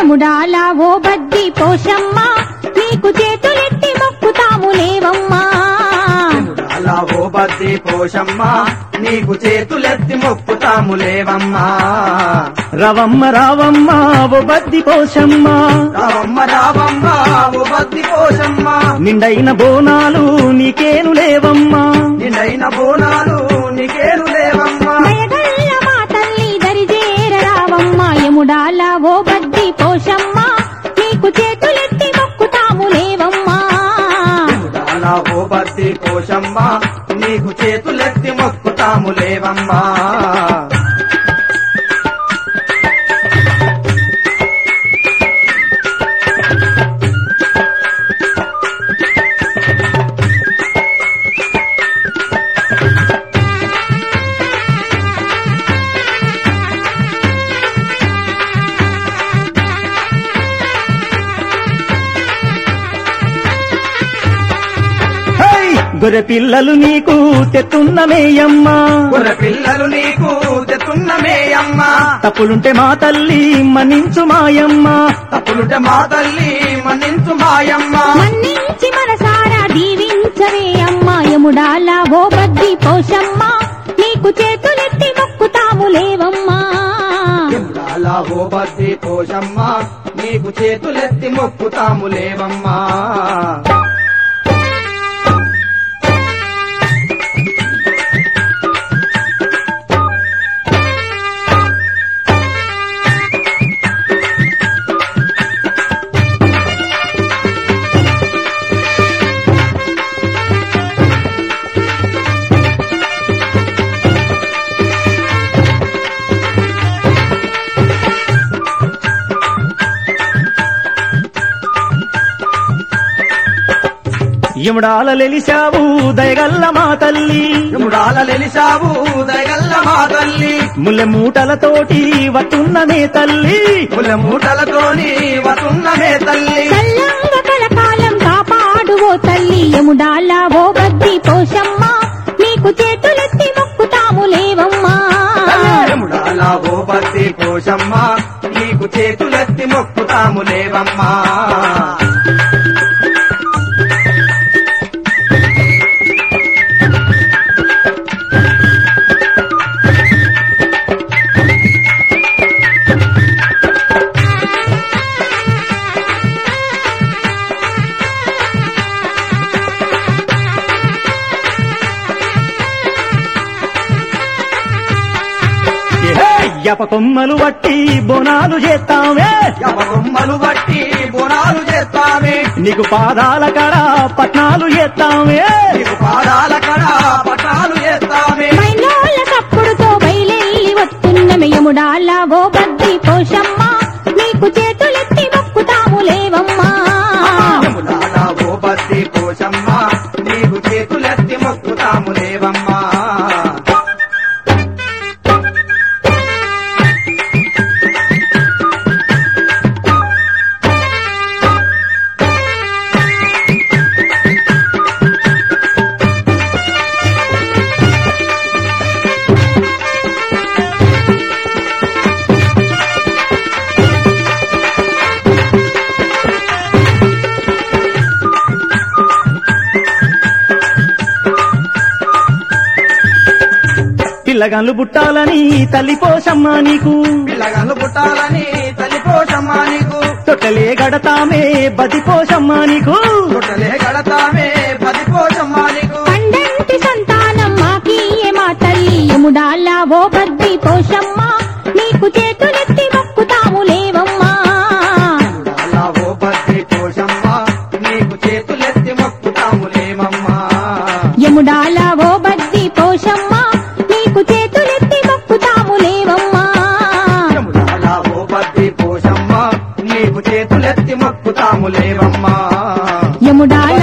యముడాలా ఓ బద్ది పోషమ్మ నీకు చేతులెత్తి మొక్కుతాము లేవమ్మా అలా ఓ బద్ది పోషమ్మ నీకు చేతులెత్తి మొక్కుతాము లేవమ్మా రవమ్మ రావమ్మ ఓ బద్ది పోషమ్మ రావమ్మ రావమ్మ ఓ బద్ది పోషమ్మ నిండైన బోనాలు నీకేను లేవమ్మా నిన్నైన బోనాలు నీకేను లేవమ్మా దయగల్ల మా తల్లి దరిజేర రావమ్మ యముడాలా ఓ బద్ది పోషమ్మ నీకు చేతులెత్తి మొక్కుతాము లేవమ్మా అలా ఓ బద్ది పోషమ్మ నీకు చేతులెత్తి మొక్కుతాము లేవమ్మా హై! గొర్రె పిల్లలు నీకు తెత్తున్నమేయమ్మా కుర్ర పిల్లలు నీకు తెతున్నమేయమ్మ తప్పులుంటే మా తల్లి మన్నించు మాయమ్మ తప్పులుంటే మా తల్లి మన్నించు మాయమ్మ మన్నించి మనసారా దీవించవే అమ్మ యముడాలా ఓ బద్ది పోషమ్మ నీకు చేతులెత్తి మొక్కుతాము లేవమ్మా అలా ఓ బద్ది పోషమ్మ నీకు చేతులెత్తి మొక్కుతాము లేవమ్మా ఇముడాల లెలిశావు దయగల్ల మా తల్లి యముడాల లెలిసావు దయగల్ల మా తల్లి ముల్లె మూటలతోటి వట్టున్నమే తల్లి పుల మూటలతోని వసున్నమే తల్లి చల్లంగ కలకాలం కాపాడు ఓ తల్లి యముడాలా ఓ బద్ది పోషమ్మ నీకు చేతులెత్తి మొక్కుతాము లేవమ్మా యముడాల ఓ బద్ది పోషమ్మ నీకు చేతులెత్తి మొక్కుతాము లేవమ్మా యప కొమ్మలు వట్టి బోనాలు చేస్తామే యమకొమ్మలు బట్టి బుణాలు చేస్తామే నీకు పాదాల కడ పట్నాలు చేస్తామే నీకు పాదాల కడ పటాలు చేస్తామే మైలోల కప్పుడుతో బయలెల్లి వస్తున్నమే యముడాలా ఓ బద్ది పోషమ్మ నీకు చేతులెత్తి మొక్కుతాము లేవమ్మా యముడాల ఓ బద్ది పోషమ్మ నీకు చేతులెత్తి మొక్కుతాము లేవమ్మా పిల్లగాళ్ళు పుట్టాలని తల్లి పోషమ్మ నీకు పిల్లగాళ్ళు పుట్టాలని తల్లి పోషమ్మ నీకు తొట్టలే గడతామే బది పోషమ్మ నీకు పుట్టలే గడతామే పది పోషమ్మ నీకు పండంటి సంతానం మాకీయే మా తల్లి యముడాలా ఓ బద్ది పోషమ్మ నీకు చేతులెత్తి మొక్కుతాము లేవమ్మా అలా ఓ బద్ది పోషమ్మ నీకు చేతులెత్తి మొక్కుతాము లేమమ్మా యముడాలా ఓ బద్ది పోషమ్మ నీకు చేతులెత్తి మొక్కుతాము లేవమ్మా అలా ఓ బద్ది పోషమ్మ నీకు చేతులెత్తి మొక్కుతాము లేవమ్మా యముడాల